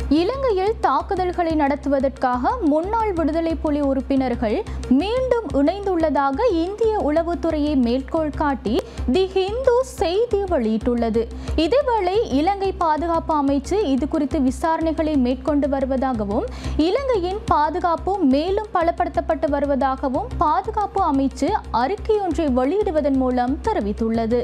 இலங்கையில் தாக்குதல்களை நடத்துவதற்காக முன்னாள் விடுதலை புலி உறுப்பினர்கள் மீண்டும் இணைந்துள்ளதாக இந்திய உளவுத்துறையை மேற்கோள் காட்டி தி ஹிந்து செய்தி வெளியிட்டுள்ளது இதேவேளை இலங்கை பாதுகாப்பு அமைச்சு இது குறித்து விசாரணைகளை மேற்கொண்டு வருவதாகவும் இலங்கையின் பாதுகாப்பு மேலும் பலப்படுத்தப்பட்டு வருவதாகவும் பாதுகாப்பு அமைச்சு அறிக்கையொன்றை வெளியிடுவதன் மூலம் தெரிவித்துள்ளது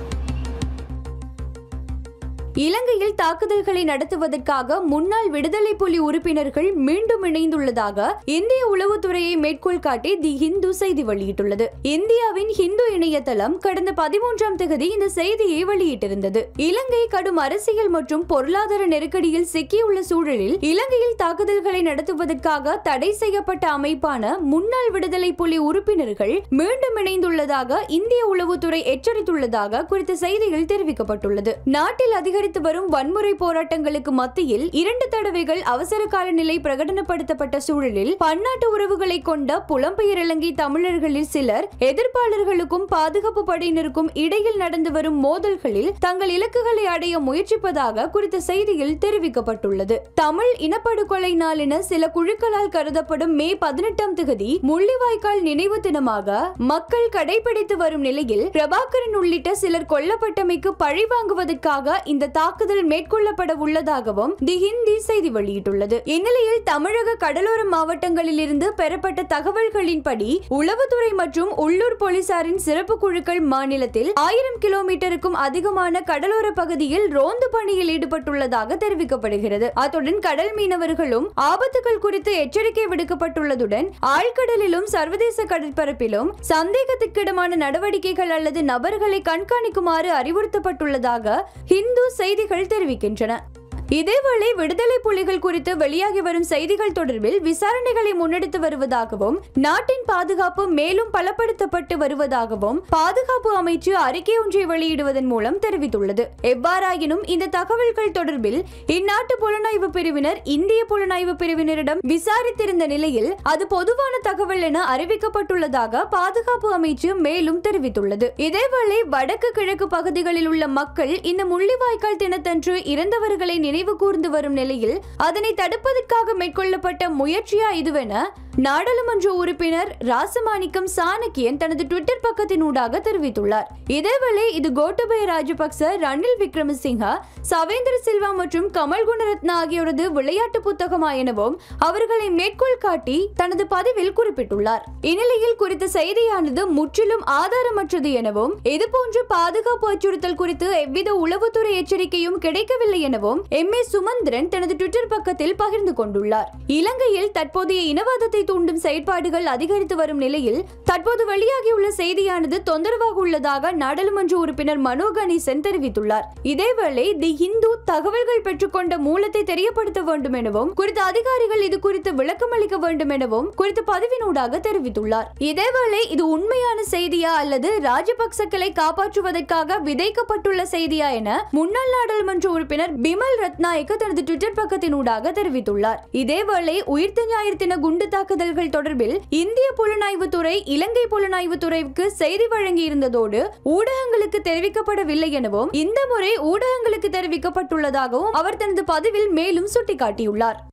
இலங்கையில் தாக்குதல்களை நடத்துவதற்காக முன்னாள் விடுதலை புலி உறுப்பினர்கள் மீண்டும் இணைந்துள்ளதாக இந்திய உளவுத்துறையை மேற்கோள் காட்டி தி ஹிந்து செய்தி வெளியிட்டுள்ளது இந்தியாவின் ஹிந்து இணையதளம் கடந்த பதிமூன்றாம் தேதி இந்த செய்தியை வெளியிட்டிருந்தது இலங்கை கடும் அரசியல் மற்றும் பொருளாதார நெருக்கடியில் சிக்கியுள்ள சூழலில் இலங்கையில் தாக்குதல்களை நடத்துவதற்காக தடை செய்யப்பட்ட அமைப்பான முன்னாள் விடுதலை புலி உறுப்பினர்கள் மீண்டும் இணைந்துள்ளதாக இந்திய உளவுத்துறை எச்சரித்துள்ளதாக குறித்த செய்தியில் தெரிவிக்கப்பட்டுள்ளது நாட்டில் அதிகரித்து வரும் வன்முறை போராட்டங்களுக்கு மத்தியில் இரண்டு தடவைகள் அவசர கால நிலை பிரகடனப்படுத்தப்பட்ட சூழலில் பன்னாட்டு உறவுகளை கொண்ட புலம்பெயர் இலங்கை தமிழர்களில் சிலர் எதிர்ப்பாளர்களுக்கும் பாதுகாப்பு படையினருக்கும் இடையில் நடந்து வரும் மோதல்களில் தங்கள் இலக்குகளை அடைய முயற்சிப்பதாக குறித்த செய்தியில் தெரிவிக்கப்பட்டுள்ளது தமிழ் இனப்படுகொலை நாளென சில குழுக்களால் கருதப்படும் மே பதினெட்டாம் தேதி முள்ளிவாய்க்கால் நினைவு தினமாக மக்கள் கடைபிடித்து வரும் நிலையில் பிரபாகரன் உள்ளிட்ட சிலர் கொல்லப்பட்டமைக்கு பழி வாங்குவதற்காக இந்த தாக்குதல் மேற்கொள்ளப்பட உள்ளதாகவும் தி ஹிந்தி செய்தி வெளியிட்டுள்ளது இந்நிலையில் தமிழக கடலோர மாவட்டங்களில் இருந்து பெறப்பட்ட தகவல்களின்படி உளவுத்துறை மற்றும் உள்ளூர் போலீசாரின் சிறப்பு குழுக்கள் மாநிலத்தில் ஆயிரம் கிலோமீட்டருக்கும் அதிகமான கடலோர பகுதியில் ரோந்து பணியில் ஈடுபட்டுள்ளதாக தெரிவிக்கப்படுகிறது அத்துடன் கடல் மீனவர்களும் ஆபத்துகள் குறித்து எச்சரிக்கை விடுக்கப்பட்டுள்ளதுடன் ஆழ்கடலிலும் சர்வதேச கடற்பரப்பிலும் சந்தேகத்துக்கிடமான நடவடிக்கைகள் அல்லது நபர்களை கண்காணிக்குமாறு அறிவுறுத்தப்பட்டுள்ளதாக ஹிந்து செய்திகள் தெரிவிக்கின்றன இதேவேளை விடுதலை புலிகள் குறித்து வெளியாகி வரும் செய்திகள் தொடர்பில் விசாரணைகளை முன்னெடுத்து வருவதாகவும் நாட்டின் பாதுகாப்பு மேலும் பலப்படுத்தப்பட்டு வருவதாகவும் பாதுகாப்பு அமைச்சு அறிக்கை ஒன்றை வெளியிடுவதன் மூலம் தெரிவித்துள்ளது எவ்வாறாயினும் இந்த தகவல்கள் தொடர்பில் இந்நாட்டு புலனாய்வு பிரிவினர் இந்திய புலனாய்வு பிரிவினரிடம் விசாரித்திருந்த நிலையில் அது பொதுவான தகவல் என அறிவிக்கப்பட்டுள்ளதாக பாதுகாப்பு அமைச்சு மேலும் தெரிவித்துள்ளது இதேவேளை வடக்கு கிழக்கு பகுதிகளில் உள்ள மக்கள் இந்த முள்ளிவாய்க்கால் தினத்தன்று இறந்தவர்களை நினைவு கூர்ந்து வரும் நிலையில் அதனை தடுப்பதற்காக மேற்கொள்ளப்பட்ட முயற்சியா இதுவென நாடாளுமன்ற உறுப்பினர் ராசமாணிக்கம் சாணக்கியன் தனது ட்விட்டர் பக்கத்தினூடாக தெரிவித்துள்ளார் இதேவேளை இது கோட்டபய ராஜபக்ச ரணில் விக்ரமசிங்கா சவேந்திர சில்வா மற்றும் கமல் குணரத்னா ஆகியோரது விளையாட்டு புத்தகமா எனவும் அவர்களை மேற்கோள் காட்டி தனது பதிவில் குறிப்பிட்டுள்ளார் இந்நிலையில் குறித்த செய்தியானது முற்றிலும் ஆதாரமற்றது எனவும் இதுபோன்ற பாதுகாப்பு அச்சுறுத்தல் குறித்து எவ்வித உளவுத்துறை எச்சரிக்கையும் கிடைக்கவில்லை எனவும் எம் ஏ சுமந்திரன் தனது ட்விட்டர் பக்கத்தில் பகிர்ந்து கொண்டுள்ளார் இலங்கையில் தற்போதைய இனவாதத்தை தூண்டும் செயற்பாடுகள் அதிகரித்து வரும் நிலையில் தற்போது வெளியாகியுள்ள செய்தியானது தொந்தரவாக உள்ளதாக நாடாளுமன்ற உறுப்பினர் மனோ கணேசன் தெரிவித்துள்ளார் இதேவேளை தி இந்து தகவல்கள் பெற்றுக்கொண்ட மூலத்தை தெரியப்படுத்த வேண்டும் எனவும் குறித்த அதிகாரிகள் இது குறித்து விளக்கம் அளிக்க வேண்டும் எனவும் குறித்த பதிவினூடாக தெரிவித்துள்ளார் இதேவேளை இது உண்மையான செய்தியா அல்லது ராஜபக்சக்களை காப்பாற்றுவதற்காக விதைக்கப்பட்டுள்ள செய்தியா என முன்னாள் நாடாளுமன்ற உறுப்பினர் பிமல் ரத்நாயக்க தனது ட்விட்டர் பக்கத்தினூடாக தெரிவித்துள்ளார் இதேவேளை உயிர்த்த ஞாயிறு தின குண்டு தாக்குதல்கள் தொடர்பில் இந்திய புலனாய்வு துறை இலங்கை புலனாய்வு துறைக்கு செய்தி வழங்கியிருந்ததோடு ஊடகங்களுக்கு தெரிவிக்கப்படவில்லை எனவும் இந்த முறை ஊடகங்களுக்கு தெரிவிக்கப்பட்டுள்ளதாகவும் அவர் தனது பதிவில் மேலும் சுட்டிக்காட்டியுள்ளார்